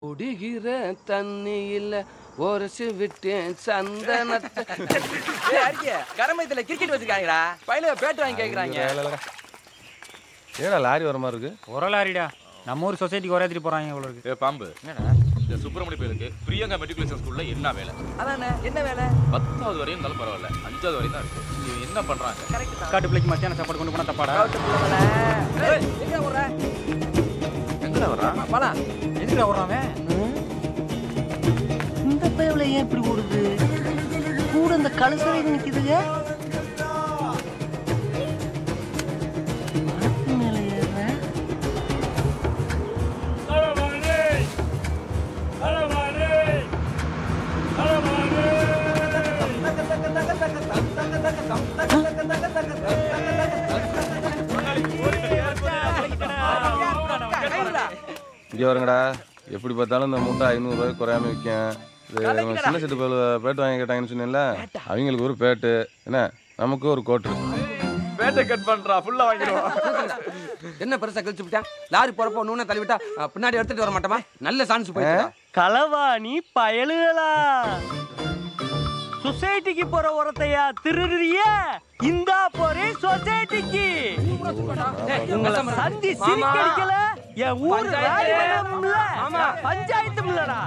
குடிகிற தண்ணியில் உரசி விட்டேன் சந்தனத்தை ஏய் அரிக்க கரமயத்துல கிரிக்கெட் வச்சிருக்காங்கடா பையில பேட் வாங்கி கேக்குறாங்க ஏடா லாரி வர மாதிரி இருக்கு ஒரு லாரிடா நம்ம ஊர் சொசைட்டிக்கு ஒரேத்திட்டு போறாங்க இவ்வளோ இருக்கு ஏ பாம்பு இந்த சுப்பிரமணிய பேருக்கு பிரியங்கா மெட்ரிகுலேஷன் ஸ்கூல்ல என்ன வேலை அதானே என்ன வேலை பத்தாவது வரையும் இருந்தாலும் பரவாயில்ல அஞ்சாவது வரையும் தான் இருக்கு இவங்க என்ன பண்றாங்க கரெக்ட் தான் காட்டு பிள்ளைக்கு மத்தியான சாப்பாடு கொண்டு போனா தப்பாடா ஏய், எங்க ஓடுற எங்கடா வர்றான் பாலா எதுக்குடா ஓடுறாங்க இந்த பயவுல ஏன் இப்படி ஓடுது கூட இந்த கழுசரை நிக்குதுங்க மரத்து மேல ஏறுறேன். இங்கே வருங்கடா எப்படி பார்த்தாலும் இந்த மூட்டை ஐநூறுரூவாய்க்கு குறையாம விற்கும் இது நம்ம சின்ன சிட்டு பேர் பேட்டு வாங்கி கேட்டாங்கன்னு சொன்னேன்ல அவங்களுக்கு ஒரு பேட்டு என்ன நமக்கு ஒரு கோட்டு பேட்டை கட் பண்றா ஃபுல்லா வாங்கிடுவோம் என்ன பெருசா கழிச்சு விட்டான் லாரி போறப்போ நூனை தள்ளிவிட்டா அஹ், பின்னாடி எடுத்துட்டு வர மாட்டோமா நல்ல சான்ஸ் போயிட்டு களவாணி பயலுகளா சொசைட்டிக்கு போற உரத்தையா திருடுறிய இந்தா போறே சொசைட்டிக்கு உங்களை சந்தி சிரிக்கடிக்கல என் ஊர் ராஜமங்கலம்ல பஞ்சாயத்து இல்லடா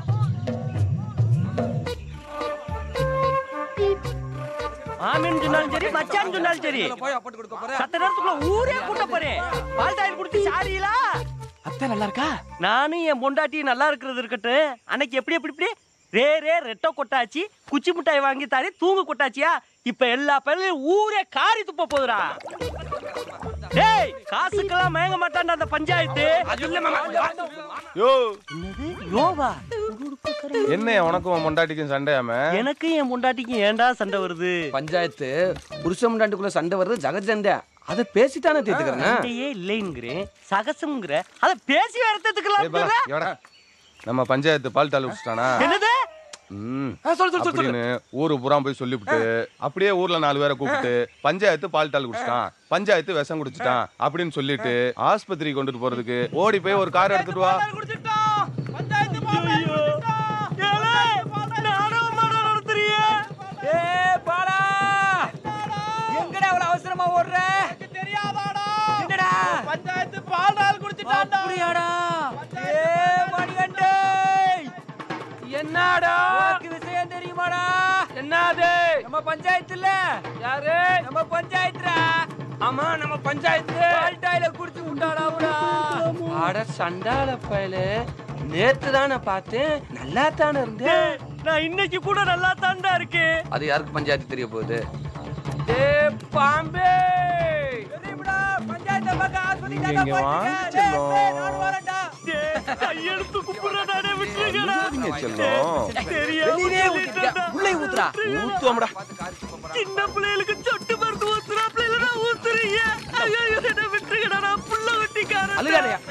ஆமின்னு சொன்னாலும் சரி மச்சான்னு சொன்னாலும் சரி போய் போட்டு கொடுக்க போற சத்த நேரத்துக்குள்ள ஊரே கூட்ட போறேன் பால் டாயில் குடிச்சு சாரியிலா அத்தை நல்லா இருக்கா நானும் என் பொண்டாட்டி நல்லா இருக்கிறது இருக்கட்டும் அன்னைக்கு எப்படி எப்படி இப்படி ரே ரே ரெட்டை கொட்டாச்சி குச்சி மிட்டாய் வாங்கி தாரி தூங்கு கொட்டாச்சியா இப்ப எல்லா பயிலையும் ஊரே காரி துப்ப போகுதுடா டேய் காசுக்கெல்லாம் மயங்க மாட்டான்டா அந்த பஞ்சாயத்து யோ என்னது யோவா என்ன உனக்கும் உன் பொண்டாட்டிக்கும் சண்டையாம எனக்கு என் பொண்டாட்டிக்கும் ஏன்டா சண்டை வருது பஞ்சாயத்து புருஷ முண்டாண்டுக்குள்ள சண்டை வருது ஜகஜண்டை அதை பேசித்தானே தீர்த்துக்கிறேன் சண்டையே இல்லைங்கிறேன் சகசம்ங்கிற அத பேசி ஏய் வரத்துக்கலாம் பாலா, எவடா? நம்ம பஞ்சாயத்து பால் தாள் விட்டுட்டானா என்னது ம் சொல்லு சொல்லு சொல்லு அப்படின்னு ஊரு பூரா போய் சொல்லிவிட்டு அப்படியே ஊர்ல நாலு பேரை கூப்பிட்டு பஞ்சாயத்து பால் தாள் குடிச்சிட்டான் பஞ்சாயத்து விஷம் குடிச்சிட்டான் அப்படின்னு சொல்லிட்டு ஆஸ்பத்திரி கொண்டுட்டு போறதுக்கு ஓடி போய் ஒரு கார் எடுத்துட்டு வா ஏ பாலா எங்கடா அவ்வளவு அவசரமா ஓடுற தெரியாதாடா என்னடா பஞ்சாயத்து பால் நாள் குடிச்சிட்டான்டா அப்படியாடா ஏ மணிகண்டே என்னடா உனக்கு விஷயம் தெரியுமாடா என்னது நம்ம பஞ்சாயத்துல யாரு நம்ம பஞ்சாயத்துடா ஆமா நம்ம பஞ்சாயத்து பால் டாயில குடிச்சு விட்டாடாவுடா அட சண்டால பயல நேத்து தானே பார்த்தேன் நல்லா தானே இருந்தேன் நான் இன்னைக்கு கூட நல்லா தாண்டா இருக்கேன் அது யாருக்கு பஞ்சாயத்து தெரிய போகுது ஏ பாம்பே தெரியுமாடா பஞ்சாயத்து பக்கம் ஆஸ்பத்திரி நீங்க தாத்தா இங்க போயிட்டு வாங்க, இருக்கேன். செல்லம். டேய், டேய், நானும் வரேன்டா. கையெழுத்து கும்பிடுறானே விட்டுருங்கடா நீங்க செல்லம் தெரியாம வெளியவே ஊத்திட்டியா? சொல்லிட்டேன்டா. உள்ளே ஊத்துறா. ஊத்துவோம்டா சின்ன பிள்ளைகளுக்கு சொட்டு மருந்து ஊத்துறாப்ல இல்லடா ஊத்துறீங்க ஐயோ என்ன விட்டுருங்கடா நான் புள்ள வெட்டிக்காரன் அழுகாதையா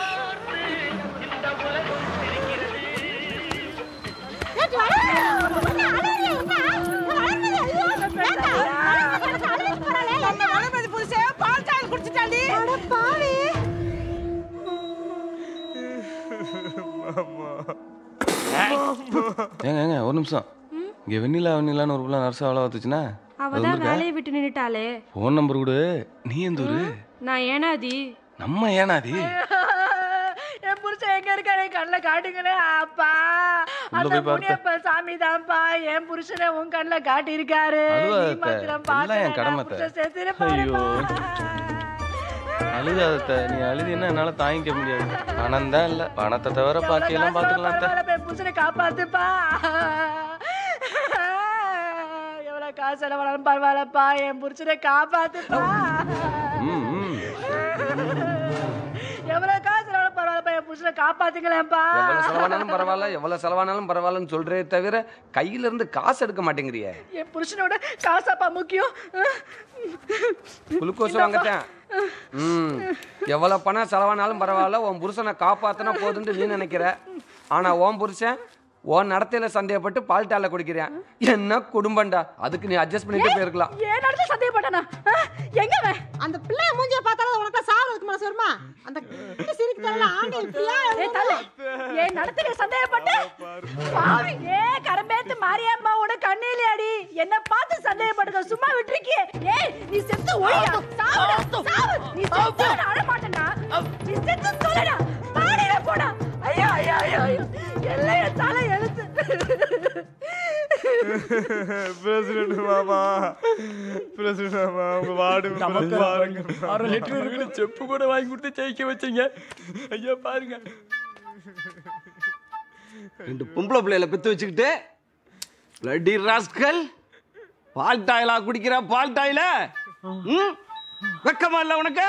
ஏங்க ஏங்க ஒரு நிமிஷம் இங்க வெண்ணிலா வெண்ணிலான்னு ஒரு பிள்ளை நர்ஸ் அவ்வளோ வந்துச்சுன்னா அவதான் வேலையை விட்டு நின்னுட்டாளே ஃபோன் நம்பர் கொடு நீ எந்த ஊரு நான் ஏனாதி நம்ம ஏனாதி என் புருஷன் எங்க இருக்காரு கண்ணுல காட்டுங்களே அப்பா உள்ள அந்த போய் பார்த்து. முனியப்ப சாமி தான்ப்பா என் புருஷனை உன் கண்ணுல காட்டியிருக்காரு அழுவாத நீ அத்தை. மாத்திரம் எல்லாம் என் பார்க்கல, கடமை நான் அத்தை. புருஷன் செத்துட்டு ஐயோ. பாருப்பா. அழுதாத நீ அழுதினா என்னால தாங்கிக்க முடியாது பணம் தான் இல்ல பணத்தை தவிர பாக்கி எல்லாம் பாத்துக்கலாம் அத்தை. பரவாயில்ல, என் புருஷனை காப்பாத்துப்பா எவ்வளவு காசு செலவானாலும் பரவாயில்லப்பா என் புருஷனை காப்பாத்துப்பா ம் ம் எவ்வளவு காசு செலவானாலும் பரவாயில்லப்பா என் புருஷனை காப்பாத்துங்களேன்ப்பா எவ்வளவு செலவானாலும் பரவாயில்ல எவ்வளவு செலவானாலும் பரவாயில்லன்னு சொல்றே தவிர கையில இருந்து காசு எடுக்க மாட்டேங்கிறியே என் புருஷனோட காசாப்பா முக்கியம் குளுக்கோஸ் வாங்கத்தேன் ம் எவ்வளவு பணம் செலவானாலும் பரவாயில்ல உன் புருஷனை காப்பாத்தினா போதுன்னு நீ நினைக்கிற ஆனா உன் புருஷன் உன் நடத்தையில சந்தேகப்பட்டு பால்டால குடிக்கிறேன் என்ன குடும்பம்டா அதுக்கு நீ அட்ஜஸ்ட் பண்ணிட்டு போயிருக்கலாம் ஏன் நடத்த சந்தேகப்பட்டானா ஆ, எங்க அவன் அந்த பிள்ளைய மூஞ்சிய பார்த்தாலும் உனக்கு சாவறதுக்கு மனசு வருமா அந்த சிரிக்கு தரல ஆண்டி இப்படியா ஏய் தள்ளு ஏன் நடத்துல சந்தேகப்பட்டு பாவி ஏ கரம்பேத்து மாரியம்மாவோட கண்ணிலே அடி என்ன பார்த்து சந்தேகப்படுங்க சும்மா விட்டுருக்கியே ஏய் நீ செத்து ஒழியா சாவு சாவு நீ செத்து நான் அழ மாட்டேனா நீ செத்து சொல்லடா பாடிட போடா ஐயோ ஐயோ ஐயோ ஐயோ எல்லாம் என் தலை எழுத்து பிரசிடண்ட் மாமா பிரசிடண்ட் மாமா உங்க வார்டு பாருங்க அரை லிட்டர் இருக்கிற செப்பு கூட வாங்கி கொடுத்து ஜெயிக்க வச்சீங்க ஐயா பாருங்க ரெண்டு பொம்பளை பிள்ளைகளை பெத்து வச்சுக்கிட்டு பிளட்டி ராஸ்கல் பால் டாயிலா குடிக்கிற பால் டாயில ம்? வெக்கமா இல்ல உனக்கு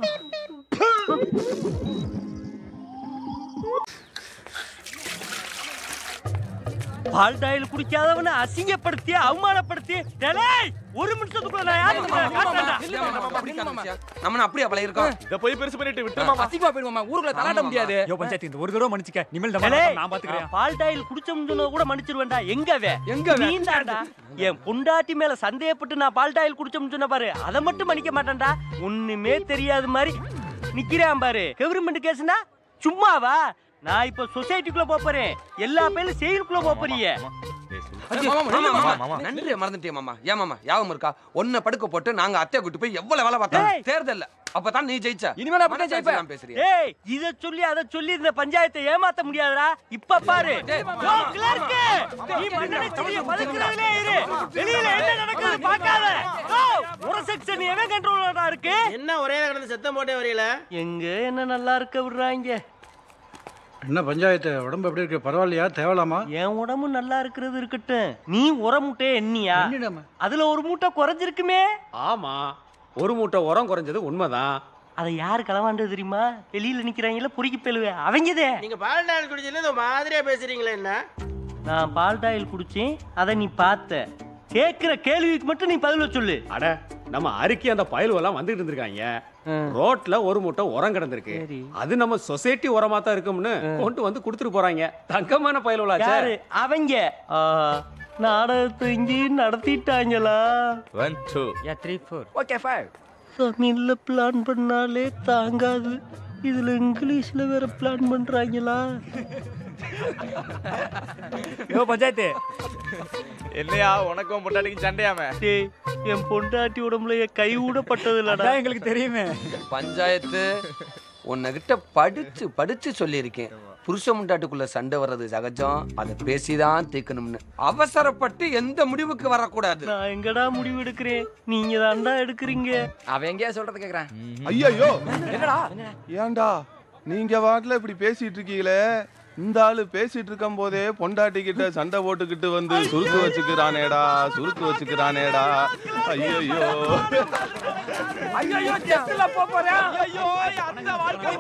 பால் டாயில் குடிக்காதவனை அசிங்கப்படுத்தி அவமானப்படுத்தி டேய், ஒரு நிமிஷத்துக்குள்ள நான் யாருக்கு காட்டுறேன்டா. நம்ம அப்படியே பல இருக்கோம் இத போய் பெருசு பண்ணிட்டு விட்டு மாமா அசிங்கமா போயிடுவோமா ஊருக்குள்ள தலாட்ட முடியாது யோ பஞ்சாயத்து இந்த ஒரு தடவை மன்னிச்சுக்க இனிமேல் இந்த டேய், மாதிரி நான் பாத்துக்கிறேன் பால் டாயில் குடிச்சோம்னு சொன்னா கூட மன்னிச்சிருவேன்டா எங்கவே எங்கவே? நீந்தாண்டா என் பொண்டாட்டி மேல சந்தேகப்பட்டு நான் பால் டாயில் குடிச்சோம்னு சொன்ன பாரு அதை மட்டும் மன்னிக்க மாட்டேன்டா ஒண்ணுமே தெரியாத மாதிரி நிக்கிறான் பாரு கவர்மெண்ட் கேஸ்னா சும்மாவா நான் இப்ப சொசைட்டிக்குள்ள போப் போறேன் எல்லா பேரும் செயலுக்குள்ள போப் போறீங்க ஐயோ, மாமா, மாமா, நன்றி மறந்துட்டே மாமா ஏன் மாமா யாபம் இருக்கா ஒன்ன படுக்க போட்டு நாங்க அத்தைய கூட்டு போய் எவ்வளவு வேலை பார்த்தோம் டேய். தேர்தல்ல அப்பதான் நீ ஜெயிச்ச இனிமேல் அப்படியே ஜெயிப்பேன். நான் பேசுறேன் ஏய் இத சொல்லி அத சொல்லி இந்த பஞ்சாயத்தை ஏமாத்த முடியாதுடா இப்ப பாரு டேய், யோ, கிளார்க்கு, நீ மண்ணெண்ணை செடியை வதக்குறதுலே இரு வெளியில என்ன நடக்குது பார்க்காத யோ, ஒரு செக்ஷன் எவன் கண்ட்ரோலா இருக்கு என்ன ஒரே கிடந்து செத்தம் போட்டே வரையில எங்க என்ன நல்லா இருக்க விடுறாங்க என்ன பஞ்சாயத்து உடம்பு எப்படி இருக்கு பரவாயில்லையா தேவலாமா என் உடம்பு நல்லா இருக்கிறது இருக்கட்டும் நீ உர மூட்டை எண்ணியா எண்ணிடாம. அதுல ஒரு மூட்டை குறைஞ்சிருக்குமே ஆமா ஒரு மூட்டை உரம் குறைஞ்சது உண்மைதான் அதை யாரு களவாண்டது தெரியுமா வெளியில நிக்கிறாங்கல்ல பொறுக்கி பெழுவே அவங்கதே நீங்க பால் டாயில் குடிச்சதுல இந்த மாதிரியா பேசுறீங்களே என்ன நான் பால் டாயில் குடிச்சேன் அதை நீ பார்த்த கேக்குற கேள்விக்கு மட்டும் நீ பதில சொல்லு அட நம்ம அரிக்கி அந்த பயலுவெல்லாம் வந்துட்டு இருந்திருக்காங்க ரோட்ல ஒரு மூட்டை உரம் கிடந்திருக்கு சரி. அது நம்ம சொசைட்டி உரமா தான் இருக்கும்னு கொண்டு வந்து கொடுத்துட்டு போறாங்க தங்கமான பயலுவலாச்சே யாரு அவங்க ஆஹா, நாடகத்தை இங்கேயும் நடத்திட்டாங்களா ஒன் டூ யா த்ரீ ஃபோர் ஓகே ஃபைவ் தமிழ்ல பிளான் பண்ணாலே தாங்காது இதுல இங்கிலீஷ்ல வேற பிளான் பண்றாங்களா யோ பஞ்சாயத்து என்னையா உனக்கும் பொண்டாட்டிக்கும் சண்டையாம டேய் என் பொண்டாட்டி உடம்புல என் கை கூட பட்டது இல்லடா அதான் எங்களுக்கு தெரியுமே பஞ்சாயத்து உன்கிட்ட படிச்சு படிச்சு சொல்லியிருக்கேன் புருஷ முண்டாட்டுக்குள்ள சண்டை வர்றது சகஜம் அதை பேசிதான் தீர்க்கணும்னு அவசரப்பட்டு எந்த முடிவுக்கு வரக்கூடாது நான் எங்கடா முடிவு எடுக்கிறேன் நீங்க தான்டா எடுக்கிறீங்க அவன் எங்கேயா சொல்றது கேக்குறான் ஐயோ என்னடா ஏன்டா நீங்க வாட்டில் இப்படி பேசிட்டு இருக்கீங்களே இந்த ஆளு பேசிட்டு இருக்கும் போதே பொண்டாட்டி கிட்ட சண்டை போட்டுக்கிட்டு வந்து சுருக்கு வச்சுக்கிறானேடா சுருக்கு வச்சுக்கிறானேடா ஐயோ ஐயோ செத்துல போறேன் ஐயோ அந்த வாழ்க்கை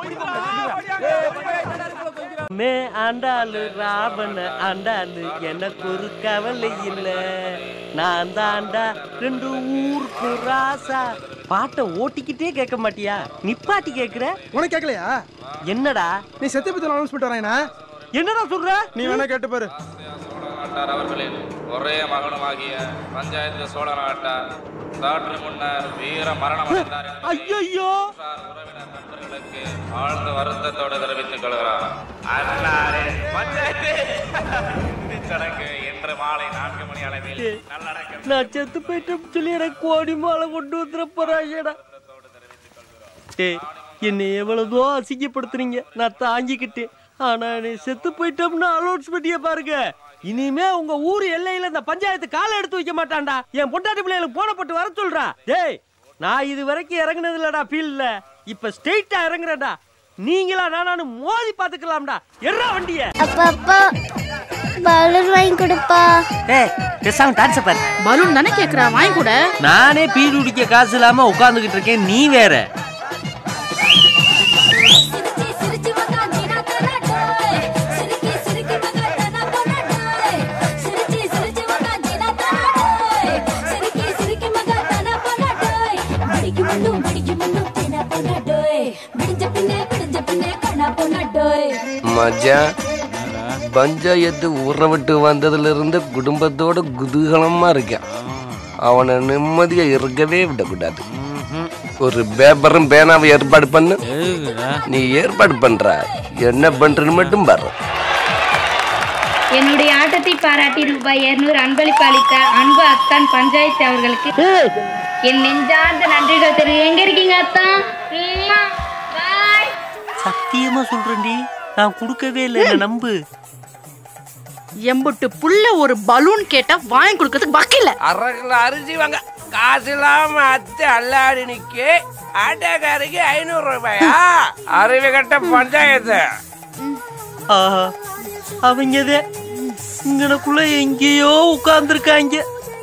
மே ஆண்டாளு ராவண ஆண்டாளு எனக்கு ஒரு கவலை இல்ல நான் தாண்டா ரெண்டு ஊருக்கு ராசா பாட்டை ஓட்டிக்கிட்டே கேட்க மாட்டியா நிப்பாட்டி கேக்குற உனக்கு கேட்கலையா என்னடா நீ செத்து பத்தி அனௌன்ஸ் பண்ணிட்டு வரேனா என்னடா சொல்ற நீ வேணா கேட்டு பாரு சோழநாட்டார் அவர்களின் ஒரே மகனுமாகிய பஞ்சாயத்து சோழ நாட்டார் சற்று முன்னர் வீர மரணம் அடைந்தார் என்பதை ஐயோ உற்றார் உறவினர் நண்பர்களுக்கு ஆழ்ந்த வருத்தத்தோடு தெரிவித்துக் கொள்கிறார் அன்னாரே பஞ்சாயத்து சடங்கு இன்று மாலை நான்கு மணி அளவில் நல்லடக்கம் நான் செத்து போயிட்டேன்னு சொல்லி எனக்கு கோடி மாலை கொண்டு வந்துட போறாங்கடா டேய் என்னை எவ்வளவோ அசிங்கப்படுத்துறீங்க நான் தாங்கிக்கிட்டேன் ஆனா நீ செத்து போயிட்டோம்னு அலௌன்ஸ் பண்ணிய பாருங்க இனிமே உங்க ஊர் எல்லையில இந்த பஞ்சாயத்து காலை எடுத்து வைக்க மாட்டான்டா என் பொண்டாட்டி பிள்ளைகளுக்கு போனப்பட்டு வர சொல்றா டேய் நான் இது வரைக்கும் இறங்குனது இல்லடா ஃபீல்ட்ல இப்ப ஸ்ட்ரெயிட்டா இறங்குறேன்டா நீங்களா நானு மோதி பாத்துக்கலாம்டா எறா வண்டிய அப்பா அப்பா பலூன் வாங்கி கொடுப்பா டேய் பேசாம டான்ஸ் பாரு பலூன் தானே கேக்குறா வாங்கி கூட நானே பீடி குடிக்க காசு இல்லாம உட்கார்ந்துகிட்டு இருக்கேன் நீ வேற மஜா பஞ்சாயத்து ஊரை விட்டு வந்ததுல இருந்து குடும்பத்தோட குதூகலமா இருக்கேன் அவனை நிம்மதியா இருக்கவே விடக்கூடாது ஒரு பேப்பரும் பேனாவை ஏற்பாடு பண்ணு நீ ஏற்பாடு பண்ற என்ன பண்றன்னு மட்டும் பாரு என்னுடைய ஆட்டத்தை பாராட்டி ரூபாய் இருநூறு அன்பளிப்பு அளித்த அன்பு அத்தான் பஞ்சாயத்து அவர்களுக்கு என் நெஞ்சார்ந்த நன்றிகள் தெரிவி எங்க இருக்கீங்க அத்தான் உம்மா, bye. சத்தியமா சொல்றேன்டி நான் கொடுக்கவே இல்லை என்ன நம்பு எம்புட்டு புள்ள ஒரு பலூன் கேட்டா வாங்கி கொடுக்கறதுக்கு வக்கில்ல அரை கிலோ அரிசி வாங்க காசு இல்லாம அத்தை அல்லாடி நிக்க ஆட்டோக்காருக்கு ஐநூறு ரூபாயா அறிவு கட்ட பஞ்சாயத்து ஆஹா அவங்கதே இங்கனக்குள்ள எங்கேயோ உட்கார்ந்துருக்காங்க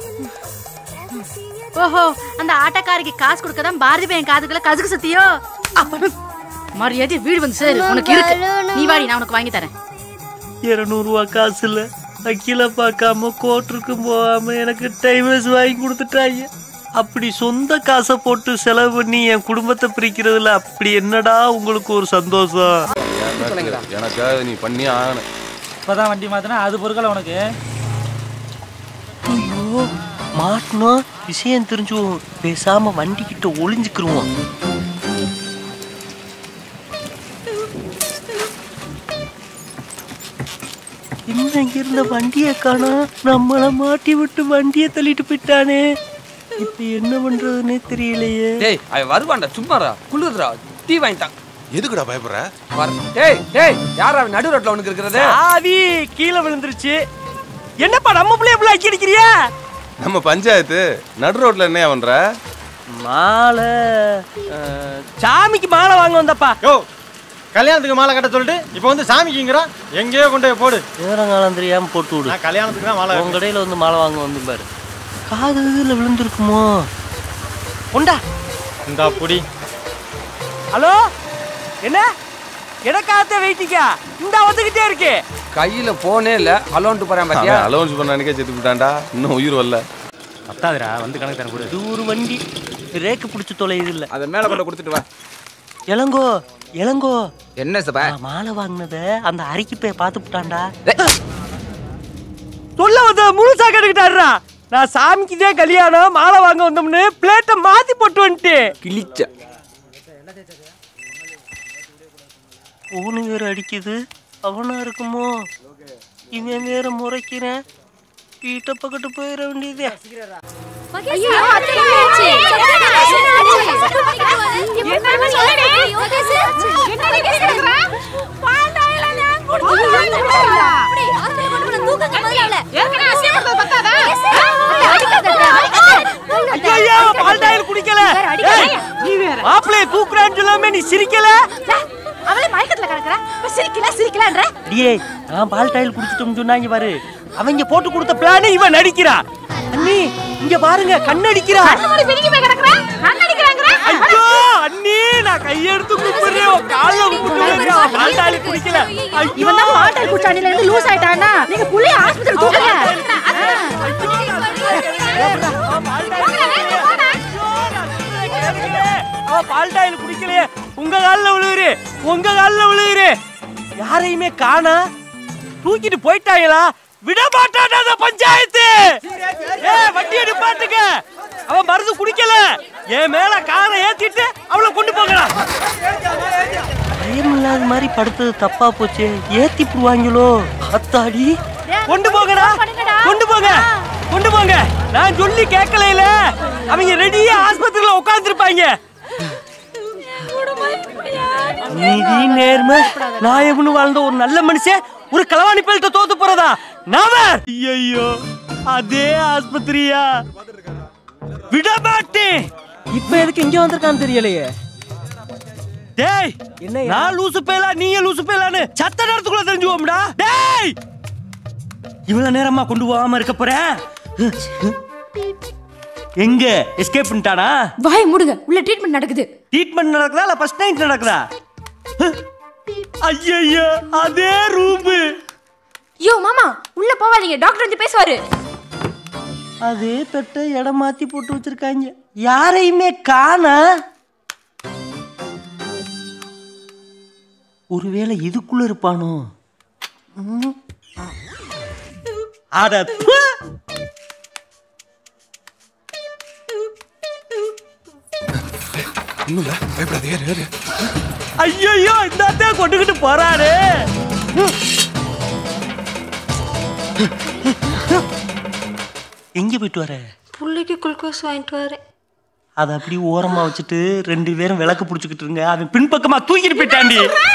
ஓஹோ அந்த ஆட்டக்காரிக்கு காசு கொடுக்க தான் பாரதி பையன் காதுக்குள்ள கசுக்கு சத்தியோ அப்ப மரியாதை வீடு வந்து சேரு உனக்கு இருக்கு நீ வாடி நான் உனக்கு வாங்கி தரேன் இருநூறுவா காசு இல்ல அக்கில பார்க்காம கோர்ட்டுக்கும் போகாம எனக்கு டைமர்ஸ் வாங்கி கொடுத்துட்டாங்க அப்படி சொந்த காசை போட்டு செலவு பண்ணி என் குடும்பத்தை பிரிக்கிறதுல அப்படி என்னடா உங்களுக்கு ஒரு சந்தோஷம் எனக்காக நீ பண்ணி ஆகணும் இப்பதான் வண்டி மாத்தினா அது பொருட்கள் உனக்கு ஐயோ மாட்டினா விஷயம் தெரிஞ்சுவோம் பேசாம வண்டி கிட்ட ஒளிஞ்சுக்கிருவோம் என்ன இங்க இருந்த வண்டியை காணா நம்மள மாட்டி விட்டு வண்டியை தள்ளிட்டு போயிட்டானே இப்ப என்ன பண்றதுன்னே தெரியலையே டேய் அவன் வருவான்டா சும்மாடா குளிர்றா டீ வாங்கிட்டான் எதுக்குடா பயப்படுற வர டேய் டேய் யார் அவன் நடு ரோட்ல உனக்கு இருக்கிறது ஆவி கீழே விழுந்துருச்சு என்னப்பா நம்ம பிள்ளைய பிள்ளை அக்கி அடிக்கிறியா நம்ம பஞ்சாயத்து நடு ரோட்ல என்ன பண்ற மாலை அஹ், சாமிக்கு மாலை வாங்க வந்தப்பா யோ கல்யாணத்துக்கு மாலை கட்ட சொல்லிட்டு இப்போ வந்து சாமிக்குங்கிறான் எங்கேயோ கொண்டு போய் போடு நேரங்காலம் தெரியாம போட்டு விடு நான் கல்யாணத்துக்கு தான் மாலை உங்க கடையில வந்து மாலை வாங்க வந்து பாரு காது இதுல விழுந்திருக்குமோ உண்டா இந்தா புடி ஹலோ என்ன எனக்காகத்த வெயிட்டிக்கா இந்த வந்துகிட்டே இருக்கு கையில போனே இல்ல அலோன்ட்டு போறேன் பாத்தியா அவன் அலோன்ஸ் பண்ண அன்னைக்கே செத்து விட்டான்டா இன்னும் உயிர் வரல பத்தாதுடா வந்து கணக்கு தர கொடு இது ஒரு வண்டி ரேக்கு பிடிச்சி தொலையுது இல்ல அதை மேல கொண்டு கொடுத்துட்டு வா இளங்கோ இளங்கோ என்ன சபா நான் மாலை வாங்கினத அந்த அரிக்கி போய் பார்த்து விட்டான்டா சொல்ல வந்த முழுசா கேட்டுக்கிட்டாருடா நான் சாமிக்குதே கல்யாணம் மாலை வாங்க வந்தோம்னு பிளேட்டை மாத்தி போட்டு வந்துட்டு கிழிச்ச ஊனு வேற அடிக்குது அவனா இருக்குமோ இவன் வேற முறைக்கிறேன் வீட்டை பக்கத்து போயிட வேண்டியது ஐயோ, அத்தை என்னாச்சு? என்னன்னு சொல்லுடி. என்னடி பேசுற? அப்படி, hospital கொண்டு போன தூக்குங்க முதல்ல அவளை. அத்தை, ஐயா பால் டாயில் குடிக்கல ஏய், மாப்பிள்ளைய தூக்குறான்னு சொல்லாம நீ சிரிக்கல அவளே மயக்கத்துல கிடக்குறா இப்ப சிரிக்கல சிரிக்கலன்ற அடியே நான் பால் டாயில் குடிச்சிட்டோம்னு சொன்னாங்க பாரு அவங்க போட்டு கொடுத்த பிளான் இவன் நடிக்கிறா அண்ணி இங்க பாருங்க கண்ணடிக்கிறா கண்ணாடி பிடிக்கி போய் கிடக்குறா கண்ணடிக்கிறாங்கற ஐயோ அண்ணி நான் கையெடுத்து கும்பிடுறேன் உன் கால்ல கும்பிட்டு பால் டாயில் குடிக்கல ஐயோ இவன் தான் மாட்டல் குச்சாண்டில இருந்து லூஸ் ஆயிட்டானா நீங்க புள்ளைய ஆஸ்பத்திரி தூக்குங்க அவ பால் டாயில் குடிக்கலையே உங்க கால்ல விழுகுறு உங்க கால்ல விழுகுறு யாரையுமே காணா தூக்கிட்டு போயிட்டாங்களா விட மாட்டான் அந்த பஞ்சாயத்து ஏ வண்டியை நிப்பாட்டுங்க அவன் மருந்து குடிக்கல என் மேல காரை ஏத்திட்டு அவளை கொண்டு போகலாம் பயம் இல்லாத மாதிரி படுத்தது தப்பா போச்சு ஏத்தி புடுவாங்களோ அத்தாடி கொண்டு போங்கடா கொண்டு போங்க கொண்டு போங்க நான் சொல்லி கேட்கல அவங்க ரெடியா ஆஸ்பத்திரியில உட்கார்ந்துருப்பாங்க நீதி நேர்மை நாயகன்னு வாழ்ந்த ஒரு நல்ல மனுஷன் ஒரு களவாணி பேல்ட்ட தோத்து போறதா நாம ஐயோ அதே ஆஸ்பத்திரியா விட மாட்டேன் இப்ப எதுக்கு இங்க வந்திருக்கான்னு தெரியலையே டேய் நான் லூசு பேலா நீயே லூசு பேலான்னு சத்த நேரத்துக்குள்ள தெரிஞ்சுவோம்டா டேய் இவ்வளவு நேரமா கொண்டு போகாம இருக்க போறேன் எங்க எஸ்கேப் பண்ணிட்டானா வாய் மூடுங்க உள்ள ட்ரீட்மெண்ட் நடக்குது ட்ரீட்மெண்ட் நடக்குதா இல்ல ஃபர்ஸ்ட் நைட் நடக்குதா ஐயய்யோ அதே ரூம் யோ மாமா உள்ள போவாதீங்க டாக்டர் வந்து பேசுவாரு அதே தட்டை இடம் மாத்தி போட்டு வச்சிருக்காங்க யாரையுமே காண ஒருவேளை இதுக்குள்ள இருப்பானோ ம். அட ப்பு! இன்னும் பயப்படாத ஏறு ஏறு ஐயோ இந்த கொண்டுகிட்டு போறாரு எங்க போயிட்டு வர பிள்ளைக்கு குளுக்கோஸ் வாங்கிட்டு வரேன் அதை அப்படி ஓரமா வச்சுட்டு ரெண்டு பேரும் விளக்கு புடிச்சுக்கிட்டு இருங்க அவன் பின்பக்கமா தூக்கிட்டு போயிட்டாண்டி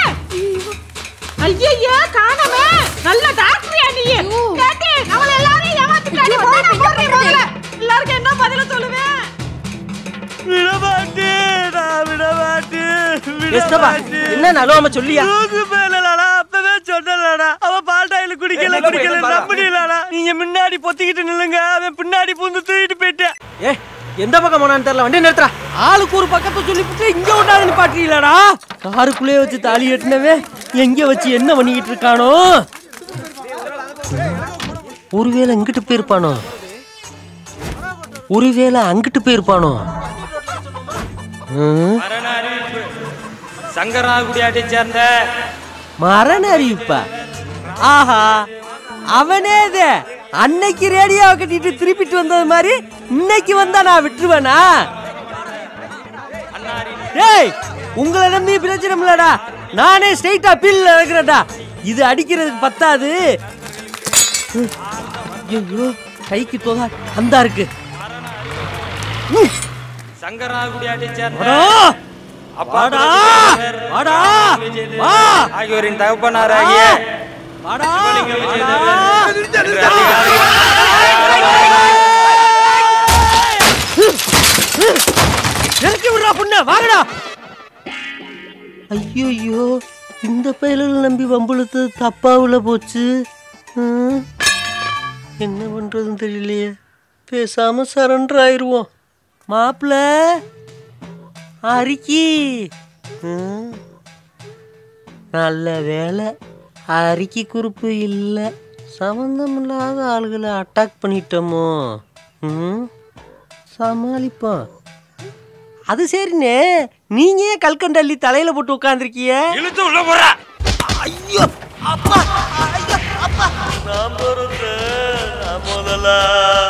ஐயையோ காணமே நல்ல டாக்டரியா நீ கேட்டி நம்மள எல்லாரையும் ஏமாத்திட்டாடி போடா போடுறீ முதல்ல எல்லாருக்கும் என்ன பதில சொல்லுவேன் விடமாட்டேன் நான் விடமாட்டேன் எஸ்தப்பா, என்ன நழுவாம சொல்லியா? தூக்கு மேலடா அப்பவே சொன்னலடா அவன் பால்டாயில குடிக்கல ஏய், குடிக்கல பாரா. நம்பிடலடா நீங்க முன்னாடி பொத்திக்கிட்டு நில்லுங்க அவன் பின்னாடி பூந்து தூக்கிட்டு போயிட்டேன் ஏ எந்த பக்கம் போனான்னு தெரியல வண்டி நிறுத்துறா ஆளுக்கு ஒரு பக்கத்தை சொல்லிவிட்டு இங்க ஒன்றாவது நிப்பாட்டுறீங்களாடா காருக்குள்ளே வச்சு தாலி கட்டினவே எங்க வச்சு என்ன பண்ணிக்கிட்டு இருக்கானோ ஒருவேளை இங்கிட்டு போயிருப்பானோ ஒருவேளை அங்கிட்டு போயிருப்பானோ ம்? சங்கராகுடியாட்டை சேர்ந்த மரண அறிவிப்பா ஆஹா அவனே இது அன்னைக்கு ரேடியோவை கட்டிட்டு திருப்பிட்டு வந்தது மாதிரி இன்னைக்கு வந்தா நான் விட்டுருவேனா ஏய் உங்களை நம்பி பிரச்சனை இல்லடா நானே ஸ்ட்ரைட்டா பில்ல இருக்கிறேன்டா இது அடிக்கிறதுக்கு பத்தாது ஐயோ கைக்கு தொகை அந்த இருக்கு சங்கராகுடியாட்டை சேர்ந்த வாடா! அப்பா வாடா! வாடா! வா! ஆகியோரின் தகப்பனாராகிய வாடா! நிறுத்தி விடுறா புண்ண வாங்கடா ஐயோ இந்த பயலில் நம்பி வம்புழுத்து தப்பா உள்ள போச்சு ம். என்ன பண்றதுன்னு தெரியலையே பேசாம சரண்டர் ஆயிருவோம் மாப்பிள்ள அரிக்கி ம். நல்ல வேலை அரிக்கி குறிப்பு இல்லை சம்மந்தமில்லாத ஆளுகளை அட்டாக் பண்ணிட்டோமோ ம் சமாளிப்போம் அது சரிண்ணே நீங்க ஏன் கல்கண்டள்ளி தலையில போட்டு உட்காந்துருக்கிய இழுத்து உள்ள போற ஐயோ அப்பா ஐயோ அப்பா நான் பொறுத்தேன் நான் முதலா